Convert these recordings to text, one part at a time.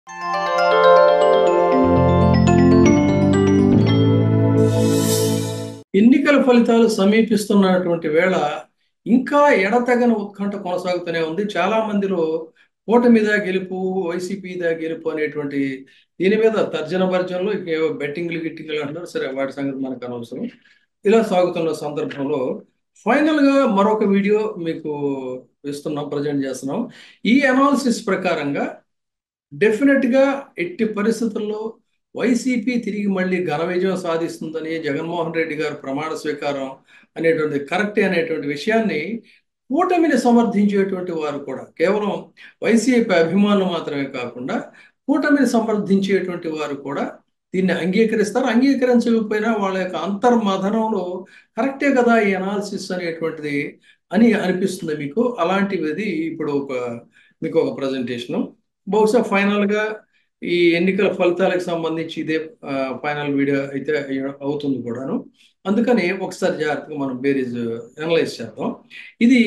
ఎన్నికల ఫలితాలు సమీపిస్తున్నటువంటి వేళ ఇంకా ఎడతెగని ఉత్కంఠ కొనసాగుతూనే ఉంది చాలా మందిలో కూటమిదా గెలుపు వైసీపీదా గెలుపు అనేటువంటి దీని మీద తర్జన భర్జనలు ఏవో బెట్టింగ్లు గిట్టింగ్లు అంటారు సరే వాటి సంగతి మనకు అనవసరం ఇలా సాగుతున్న సందర్భంలో ఫైనల్ గా మరొక వీడియో మీకు ఇస్తున్నాం ప్రజెంట్ చేస్తున్నాం ఈ అనాలిసిస్ ప్రకారంగా డెఫినెట్ గా ఎట్టి పరిస్థితుల్లో వైసీపీ తిరిగి మళ్ళీ ఘన విజయం సాధిస్తుందని జగన్మోహన్ రెడ్డి గారు ప్రమాణ స్వీకారం అనేటువంటి కరెక్టే అనేటువంటి విషయాన్ని కూటమిని సమర్థించేటువంటి వారు కూడా కేవలం వైసీపీ అభిమానులు మాత్రమే కాకుండా కూటమిని సమర్థించేటువంటి వారు కూడా దీన్ని అంగీకరిస్తారు అంగీకరించకపోయినా వాళ్ళ యొక్క అంతర్మథనంలో కరెక్టే కదా ఈ అనాలిసిస్ అనేటువంటిది అని అనిపిస్తుంది మీకు అలాంటిది ఇప్పుడు ఒక మీకు ఒక ప్రజెంటేషను బహుశా ఫైనల్గా ఈ ఎన్నికల ఫలితాలకు సంబంధించి ఇదే ఫైనల్ వీడియో అయితే అవుతుంది కూడాను అందుకని ఒకసారి జాగ్రత్తగా మనం బేరీజ్ అనలైజ్ చేద్దాం ఇది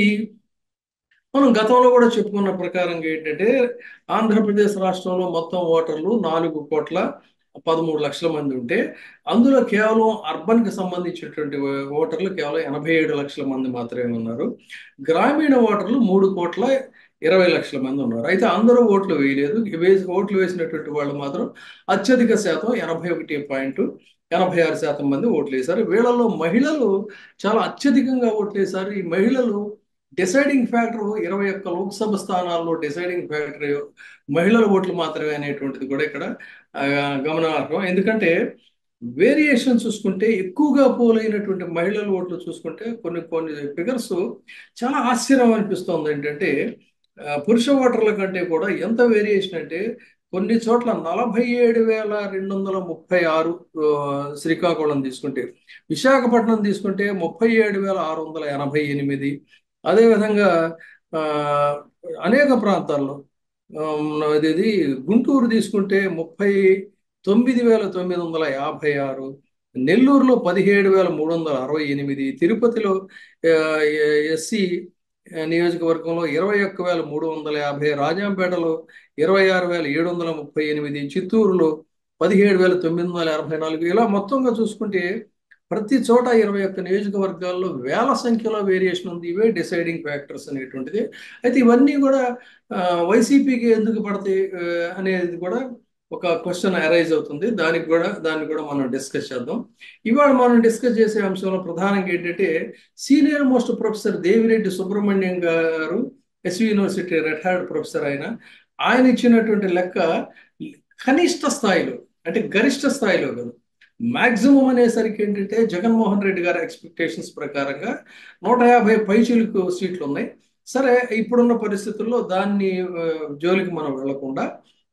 మనం గతంలో కూడా చెప్పుకున్న ప్రకారంగా ఏంటంటే ఆంధ్రప్రదేశ్ రాష్ట్రంలో మొత్తం ఓటర్లు నాలుగు కోట్ల పదమూడు లక్షల మంది ఉంటే అందులో కేవలం అర్బన్కి సంబంధించినటువంటి ఓటర్లు కేవలం ఎనభై ఏడు లక్షల మంది మాత్రమే ఉన్నారు గ్రామీణ ఓటర్లు మూడు కోట్ల ఇరవై లక్షల మంది ఉన్నారు అయితే అందరూ ఓట్లు వేయలేదు వేసి ఓట్లు వేసినటువంటి వాళ్ళు మాత్రం అత్యధిక శాతం ఎనభై ఒకటి పాయింట్ ఎనభై ఆరు శాతం మంది ఓట్లు వేశారు వీళ్ళలో మహిళలు చాలా అత్యధికంగా ఓట్లు వేశారు ఈ మహిళలు డిసైడింగ్ ఫ్యాక్టర్ ఇరవై ఒక్క లోక్సభ స్థానాల్లో డిసైడింగ్ ఫ్యాక్టర్ మహిళల ఓట్లు మాత్రమే అనేటువంటిది కూడా ఇక్కడ గమనార్హం ఎందుకంటే వేరియేషన్ చూసుకుంటే ఎక్కువగా పోలైనటువంటి మహిళల ఓట్లు చూసుకుంటే కొన్ని కొన్ని ఫిగర్స్ చాలా ఆశ్చర్యం అనిపిస్తుంది ఏంటంటే పురుష ఓటర్ల కంటే కూడా ఎంత వేరియేషన్ అంటే కొన్ని చోట్ల నలభై ఏడు వేల రెండు వందల ముప్పై ఆరు శ్రీకాకుళం తీసుకుంటే విశాఖపట్నం తీసుకుంటే ముప్పై ఏడు వేల ఆరు వందల ఎనభై ఎనిమిది అదేవిధంగా అనేక ప్రాంతాల్లో ఇది గుంటూరు తీసుకుంటే ముప్పై తొమ్మిది వేల తొమ్మిది వందల యాభై ఆరు నెల్లూరులో పదిహేడు వేల మూడు వందల అరవై ఎనిమిది తిరుపతిలో ఎస్సీ నియోజకవర్గంలో ఇరవై ఒక్క వేల మూడు వందల యాభై రాజాంపేటలో ఇరవై ఆరు వేల ఏడు వందల ముప్పై ఎనిమిది చిత్తూరులో పదిహేడు వేల తొమ్మిది వందల ఎనభై నాలుగు ఇలా మొత్తంగా చూసుకుంటే ప్రతి చోట ఇరవై ఒక్క నియోజకవర్గాల్లో వేల సంఖ్యలో వేరియేషన్ ఉంది ఇవే డిసైడింగ్ ఫ్యాక్టర్స్ అనేటువంటిది అయితే ఇవన్నీ కూడా వైసీపీకి ఎందుకు పడతాయి అనేది కూడా ఒక క్వశ్చన్ అరైజ్ అవుతుంది దానికి కూడా దాన్ని కూడా మనం డిస్కస్ చేద్దాం ఇవాళ మనం డిస్కస్ చేసే అంశంలో ప్రధానంగా ఏంటంటే senior most professor Devireddy Subrahmanyam గారు ఎస్వి యూనివర్సిటీ రిటైర్డ్ ప్రొఫెసర్ ఆయన ఆయన ఇచ్చినటువంటి లెక్క కనిష్ట స్థాయిలో అంటే గరిష్ట స్థాయిలో కాదు మాక్సిమం అనేసరికి ఏంటంటే జగన్మోహన్ రెడ్డి గారి ఎక్స్పెక్టేషన్స్ ప్రకారంగా నూట యాభై పైచీలకు సీట్లు ఉన్నాయి సరే ఇప్పుడున్న పరిస్థితుల్లో దాన్ని జోలికి మనం వెళ్లకుండా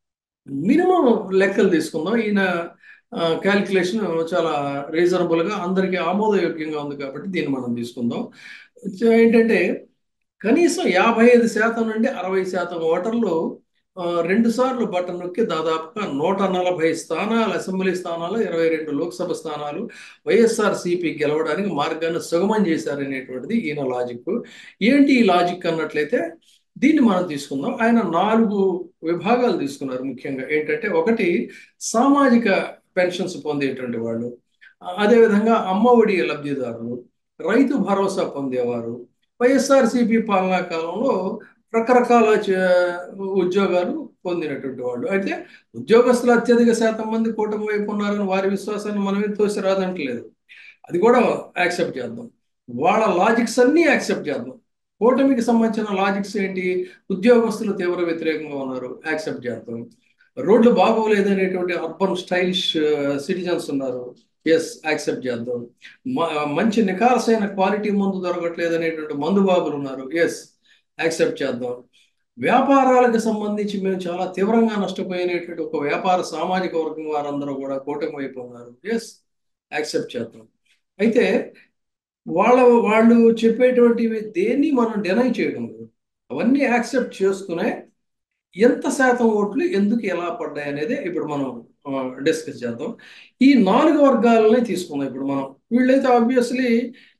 మినిమం లెక్కలు తీసుకుందాం ఈయన క్యాలిక్యులేషన్ చాలా రీజనబుల్గా అందరికీ ఆమోదయోగ్యంగా ఉంది కాబట్టి దీన్ని మనం తీసుకుందాం ఏంటంటే కనీసం యాభై ఐదు శాతం నుండి అరవై శాతం ఓటర్లు రెండు సార్లు బటన్ నొక్కి దాదాపుగా నూట నలభై స్థానాలు అసెంబ్లీ స్థానాలు ఇరవై రెండు లోక్సభ స్థానాలు వైఎస్ఆర్ సిపి గెలవడానికి మార్గాన్ని సుగమం చేశారనేటువంటిది ఈయన లాజిక్ ఏంటి ఈ లాజిక్ అన్నట్లయితే దీన్ని మనం తీసుకుందాం ఆయన నాలుగు విభాగాలు తీసుకున్నారు ముఖ్యంగా ఏంటంటే ఒకటి సామాజిక పెన్షన్స్ పొందేటువంటి వాళ్ళు అదేవిధంగా అమ్మఒడి లబ్ధిదారులు రైతు భరోసా పొందేవారు వైఎస్ఆర్సిపి పాలనా కాలంలో రకరకాల ఉద్యోగాలు పొందినటువంటి వాళ్ళు అయితే ఉద్యోగస్తులు అత్యధిక శాతం మంది కూటమి వైపు ఉన్నారని వారి విశ్వాసాన్ని మనమే తోసి రాదంటలేదు అది కూడా యాక్సెప్ట్ చేద్దాం వాళ్ళ లాజిక్స్ అన్నీ యాక్సెప్ట్ చేద్దాం కూటమికి సంబంధించిన లాజిక్స్ ఏంటి ఉద్యోగస్తులు తీవ్ర వ్యతిరేకంగా ఉన్నారు యాక్సెప్ట్ చేద్దాం రోడ్లు బాగోలేదనేటువంటి అర్బన్ స్టైలిష్ సిటిజన్స్ ఉన్నారు ఎస్ యాక్సెప్ట్ చేద్దాం మంచి నికారసైన క్వాలిటీ మందు దొరకట్లేదు అనేటువంటి మందు బాబులు ఉన్నారు ఎస్ యాక్సెప్ట్ చేద్దాం వ్యాపారాలకు సంబంధించి మేము చాలా తీవ్రంగా నష్టపోయినటువంటి ఒక వ్యాపార సామాజిక వర్గం వారందరూ కూడా కూటమి వైపు ఉన్నారు ఎస్ యాక్సెప్ట్ చేద్దాం అయితే వాళ్ళ వాళ్ళు చెప్పేటువంటివి దేన్ని మనం డినై చేయడం లేదు అవన్నీ యాక్సెప్ట్ చేసుకునే ఎంత శాతం ఓట్లు ఎందుకు ఎలా పడ్డాయి అనేది ఇప్పుడు మనం డిస్కస్ చేద్దాం ఈ నాలుగు వర్గాలనే తీసుకుందాం ఇప్పుడు మనం వీళ్ళైతే ఆబ్వియస్లీ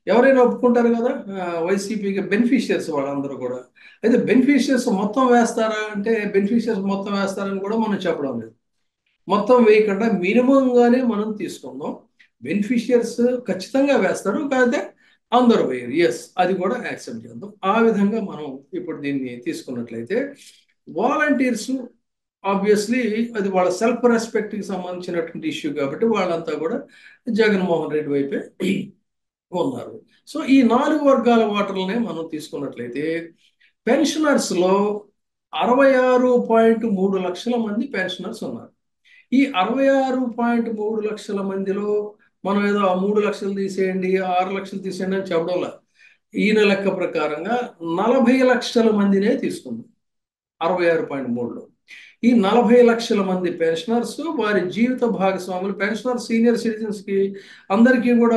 ఎవరైనా ఒప్పుకుంటారు కదా వైసీపీకి బెనిఫిషియర్స్ వాళ్ళందరూ కూడా అయితే బెనిఫిషియర్స్ మొత్తం వేస్తారా అంటే బెనిఫిషియర్స్ మొత్తం వేస్తారని కూడా మనం చెప్పడం లేదు మొత్తం వేయకుండా మినిమంగానే మనం తీసుకుందాం బెనిఫిషియర్స్ ఖచ్చితంగా వేస్తారు కాకపోతే అందరూ వేయరు ఎస్ అది కూడా యాక్సెప్ట్ చేద్దాం ఆ విధంగా మనం ఇప్పుడు దీన్ని తీసుకున్నట్లయితే వాలంటీర్స్ ఆబ్వియస్లీ అది వాళ్ళ సెల్ఫ్ రెస్పెక్ట్కి సంబంధించినటువంటి ఇష్యూ కాబట్టి వాళ్ళంతా కూడా జగన్మోహన్ రెడ్డి వైపే ఉన్నారు సో ఈ నాలుగు వర్గాల ఓటర్లనే మనం తీసుకున్నట్లయితే పెన్షనర్స్లో అరవై ఆరు పాయింట్ మూడు లక్షల మంది పెన్షనర్స్ ఉన్నారు ఈ అరవై ఆరు పాయింట్ మూడు లక్షల మందిలో మనం ఏదో ఆ మూడు లక్షలు తీసేయండి ఆరు లక్షలు తీసేయండి అని చెప్పడంలా ఈయన లెక్క ప్రకారంగా నలభై లక్షల మందినే తీసుకుంది అరవై ఆరు పాయింట్ మూడులో ఈ నలభై లక్షల మంది పెన్షనర్స్ వారి జీవిత భాగస్వాములు పెన్షనర్ సీనియర్ సిటిజన్స్ కి అందరికీ కూడా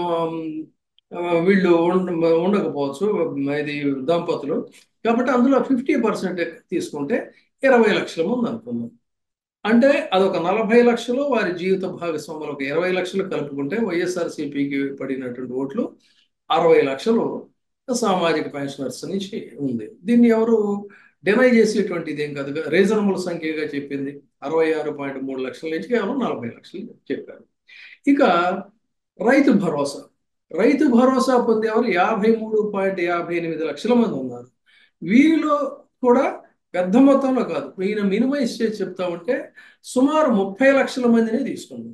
వీళ్ళు ఉండకపోవచ్చు ఇది దంపతులు కాబట్టి అందులో ఫిఫ్టీ పర్సెంట్ తీసుకుంటే ఇరవై లక్షల మంది అనుకుందాం అంటే అదొక నలభై లక్షలు వారి జీవిత భాగస్వాములు ఒక ఇరవై లక్షలు కలుపుకుంటే వైఎస్ఆర్సీపీకి పడినటువంటి ఓట్లు అరవై లక్షలు సామాజిక పెన్షనర్స్ నుంచి ఉంది దీన్ని ఎవరు డినై చేసేటువంటిది ఏం కాదు రీజనబుల్ సంఖ్యగా చెప్పింది అరవై ఆరు పాయింట్ మూడు లక్షల నుంచి కేవలం నలభై లక్షలు చెప్పారు ఇక రైతు భరోసా రైతు భరోసా పొందేవారు యాభై మూడు పాయింట్ యాభై ఎనిమిది లక్షల మంది ఉన్నారు వీరిలో కూడా పెద్ద మొత్తంలో కాదు ఈయన మినిమైజ్ చేసి చెప్తా ఉంటే సుమారు ముప్పై లక్షల మందిని తీసుకుంది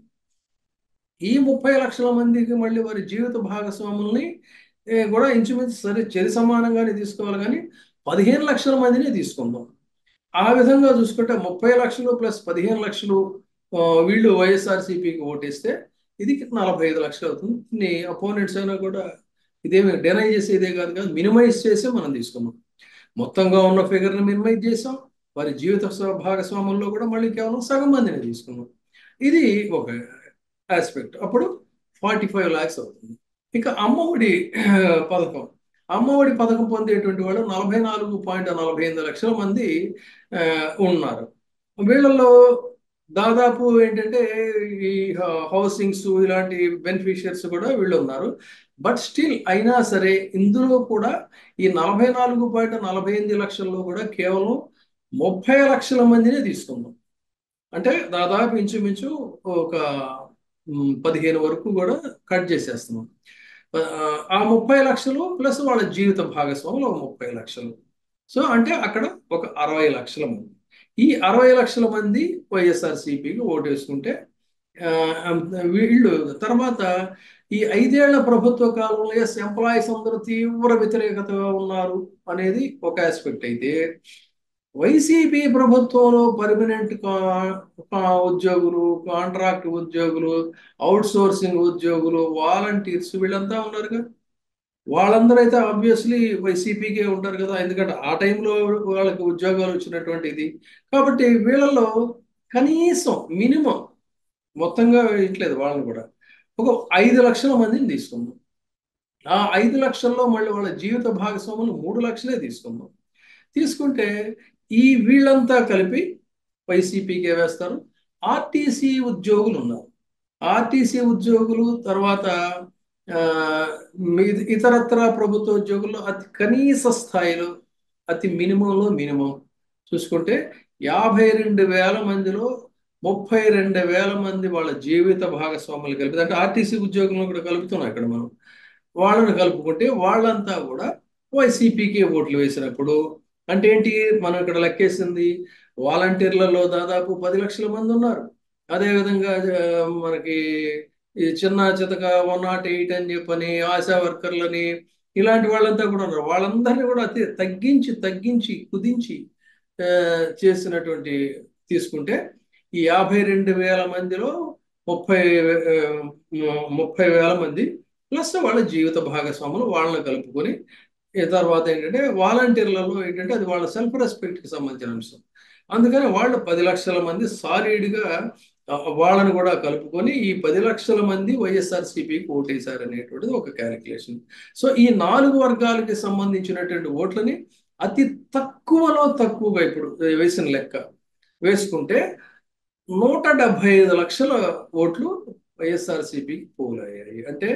ఈ ముప్పై లక్షల మందికి మళ్ళీ వారి జీవిత భాగస్వాముల్ని కూడా ఇంచుమించు సరే చెరి సమానంగానే తీసుకోవాలి కానీ పదిహేను లక్షల మందిని తీసుకుందాం ఆ విధంగా చూసుకుంటే ముప్పై లక్షలు ప్లస్ పదిహేను లక్షలు వీళ్ళు వైఎస్ఆర్సీపీకి ఓటేస్తే ఇది నలభై ఐదు లక్షలు అవుతుంది దీన్ని అపోనెంట్స్ అయినా కూడా ఇదేమి డెనై చేసేదే కాదు కాదు మినిమైజ్ చేసే మనం తీసుకున్నాం మొత్తంగా ఉన్న ఫిగర్ని మినిమైజ్ చేసాం వారి జీవిత భాగస్వాముల్లో కూడా మళ్ళీ కేవలం సగం మందిని తీసుకున్నాం ఇది ఒక ఆస్పెక్ట్ అప్పుడు ఫార్టీ ఫైవ్ ల్యాక్స్ అవుతుంది ఇక అమ్మఒడి పథకం అమ్మఒడి పథకం పొందేటువంటి వాళ్ళు నలభై నాలుగు పాయింట్ నలభై ఎనిమిది లక్షల మంది ఉన్నారు వీళ్ళలో దాదాపు ఏంటంటే ఈ హౌసింగ్స్ ఇలాంటి బెనిఫిషియర్స్ కూడా వీళ్ళు ఉన్నారు బట్ స్టిల్ అయినా సరే ఇందులో కూడా ఈ నలభై నాలుగు పాయింట్ నలభై ఎనిమిది లక్షల్లో కూడా కేవలం ముప్పై లక్షల మందినే తీసుకుందాం అంటే దాదాపు ఇంచుమించు ఒక పదిహేను వరకు కూడా కట్ చేసేస్తున్నాం ఆ ముప్పై లక్షలు ప్లస్ వాళ్ళ జీవిత భాగస్వాములు ఒక ముప్పై లక్షలు సో అంటే అక్కడ ఒక అరవై లక్షల మంది ఈ అరవై లక్షల మంది వైఎస్ఆర్సీపీకి ఓటు వేసుకుంటే వీళ్ళు తర్వాత ఈ ఐదేళ్ల ప్రభుత్వ కాలంలో ఎస్ ఎంప్లాయీస్ అందరూ తీవ్ర వ్యతిరేకతగా ఉన్నారు అనేది ఒక ఆస్పెక్ట్ అయితే వైసీపీ ప్రభుత్వంలో పర్మనెంట్ ఉద్యోగులు కాంట్రాక్ట్ ఉద్యోగులు అవుట్ సోర్సింగ్ ఉద్యోగులు వాలంటీర్స్ వీళ్ళంతా ఉన్నారుగా వాళ్ళందరూ అయితే ఆబ్వియస్లీ వైసీపీకే ఉంటారు కదా ఎందుకంటే ఆ టైంలో వాళ్ళకి ఉద్యోగాలు వచ్చినటువంటి ఇది కాబట్టి వీళ్ళలో కనీసం మినిమం మొత్తంగా ఇట్లేదు వాళ్ళని కూడా ఒక ఐదు లక్షల మందిని తీసుకుందాం ఆ ఐదు లక్షల్లో మళ్ళీ వాళ్ళ జీవిత భాగస్వాములు మూడు లక్షలే తీసుకుందాం తీసుకుంటే ఈ వీళ్ళంతా కలిపి వైసీపీకే వేస్తారు ఆర్టీసీ ఉద్యోగులు ఉన్నారు ఆర్టీసీ ఉద్యోగులు తర్వాత ఇతరత్ర ప్రభుత్వ ఉద్యోగుల్లో అతి కనీస స్థాయిలో అతి మినిమంలో మినిమం చూసుకుంటే యాభై రెండు వేల మందిలో ముప్పై రెండు వేల మంది వాళ్ళ జీవిత భాగస్వాములు కలిపి అంటే ఆర్టీసీ ఉద్యోగులను కూడా కలుపుతున్నాం ఇక్కడ మనం వాళ్ళని కలుపుకుంటే వాళ్ళంతా కూడా వైసీపీకి ఓట్లు వేసినప్పుడు అంటే ఏంటి మనం ఇక్కడ లెక్కేసింది వాలంటీర్లలో దాదాపు పది లక్షల మంది ఉన్నారు అదేవిధంగా మనకి ఈ చిన్న చితక వన్ నాట్ ఎయిట్ అని చెప్పని ఆశా వర్కర్లని ఇలాంటి వాళ్ళంతా కూడా ఉన్నారు వాళ్ళందరినీ కూడా అతి తగ్గించి తగ్గించి కుదించి చేసినటువంటి తీసుకుంటే ఈ యాభై రెండు వేల మందిలో ముప్పై ముప్పై వేల మంది ప్లస్ వాళ్ళ జీవిత భాగస్వాములు వాళ్ళని కలుపుకొని తర్వాత ఏంటంటే వాలంటీర్లలో ఏంటంటే అది వాళ్ళ సెల్ఫ్ రెస్పెక్ట్కి సంబంధించిన అంశం అందుకని వాళ్ళు పది లక్షల మంది సారీడ్గా వాళ్ళని కూడా కలుపుకొని ఈ పది లక్షల మంది వైఎస్ఆర్సీపీకి ఓటేశారు అనేటువంటిది ఒక క్యాలిక్యులేషన్ సో ఈ నాలుగు వర్గాలకి సంబంధించినటువంటి ఓట్లని అతి తక్కువలో తక్కువగా ఇప్పుడు వేసిన లెక్క వేసుకుంటే నూట డెబ్బై ఐదు లక్షల ఓట్లు వైఎస్ఆర్సీపీకి పోలయ్యాయి అంటే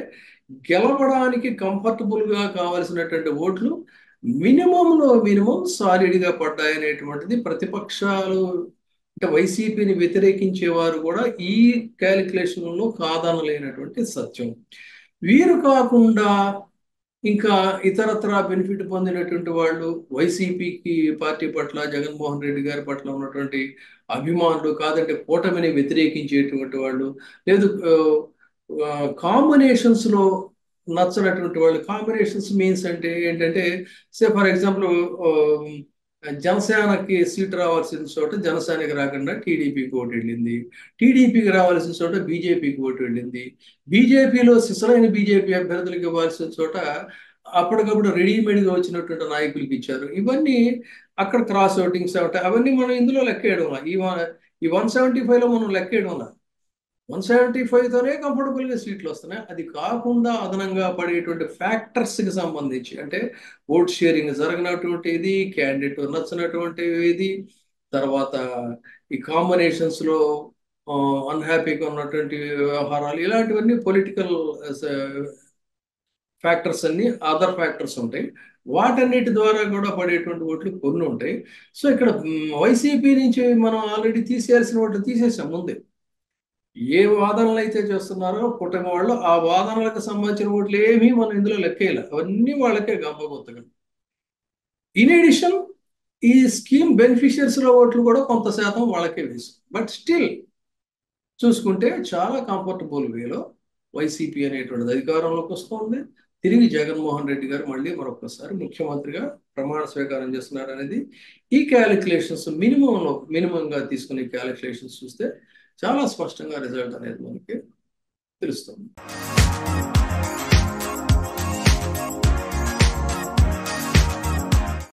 గెలవడానికి కంఫర్టబుల్ గా కావలసినటువంటి ఓట్లు మినిమంలో మినిమం సాలిడ్ గా పడ్డాయనేటువంటిది ప్రతిపక్షాలు అంటే వైసీపీని వ్యతిరేకించే వారు కూడా ఈ క్యాలిక్యులేషన్లో కాదనలేనటువంటి సత్యం వీరు కాకుండా ఇంకా ఇతరత్ర బెనిఫిట్ పొందినటువంటి వాళ్ళు వైసీపీకి పార్టీ పట్ల జగన్మోహన్ రెడ్డి గారి పట్ల ఉన్నటువంటి అభిమానులు కాదంటే కూటమిని వ్యతిరేకించేటువంటి వాళ్ళు లేదు కాంబినేషన్స్ లో నచ్చనటువంటి వాళ్ళు కాంబినేషన్స్ మీన్స్ అంటే ఏంటంటే సే ఫర్ ఎగ్జాంపుల్ జనసేనకి సీట్ రావాల్సిన చోట జనసేనకి రాకుండా టీడీపీకి ఓటు వెళ్ళింది టీడీపీకి రావాల్సిన చోట బీజేపీకి ఓటు వెళ్ళింది బీజేపీలో సిసలైన బీజేపీ అభ్యర్థులకు ఇవ్వాల్సిన చోట అప్పటికప్పుడు రెడీమేడ్గా వచ్చినటువంటి నాయకులకి ఇచ్చారు ఇవన్నీ అక్కడ క్రాస్ ఓటింగ్స్ ఉంటాయి అవన్నీ మనం ఇందులో లెక్కేయడం ఈ ఈ వన్ సెవెంటీ ఫైవ్లో మనం లెక్కేయడం వన్ సెవెంటీ ఫైవ్తోనే కంఫర్టబుల్గా సీట్లు వస్తున్నాయి అది కాకుండా అదనంగా పడేటువంటి ఫ్యాక్టర్స్కి సంబంధించి అంటే ఓట్ షేరింగ్ జరగనటువంటి ఇది క్యాండిడేట్ నచ్చినటువంటి ఇది తర్వాత ఈ కాంబినేషన్స్లో అన్హ్యాపీగా ఉన్నటువంటి వ్యవహారాలు ఇలాంటివన్నీ పొలిటికల్ ఫ్యాక్టర్స్ అన్ని అదర్ ఫ్యాక్టర్స్ ఉంటాయి వాటన్నిటి ద్వారా కూడా పడేటువంటి ఓట్లు కొన్ని ఉంటాయి సో ఇక్కడ వైసీపీ నుంచి మనం ఆల్రెడీ తీసేయాల్సిన ఓట్లు తీసేసాం ముందే ఏ వాదనలు అయితే చేస్తున్నారో కుటుంబం వాళ్ళు ఆ వాదనలకు సంబంధించిన ఓట్లు ఏమీ మనం ఇందులో లెక్కేయాలి అవన్నీ వాళ్ళకే గమ్మగొత్తగా ఇన్ ఎడిషన్ ఈ స్కీమ్ బెనిఫిషియర్స్ లో ఓట్లు కూడా కొంత శాతం వాళ్ళకే వేసాం బట్ స్టిల్ చూసుకుంటే చాలా కంఫర్టబుల్ వేలో వైసీపీ అనేటువంటిది అధికారంలోకి వస్తుంది తిరిగి జగన్మోహన్ రెడ్డి గారు మళ్ళీ మరొకసారి ముఖ్యమంత్రిగా ప్రమాణ స్వీకారం చేస్తున్నారు అనేది ఈ క్యాలిక్యులేషన్స్ మినిమంలో మినిమంగా తీసుకునే క్యాలిక్యులేషన్స్ చూస్తే చాలా స్పష్టంగా రిజల్ట్ అనేది మనకి తెలుస్తుంది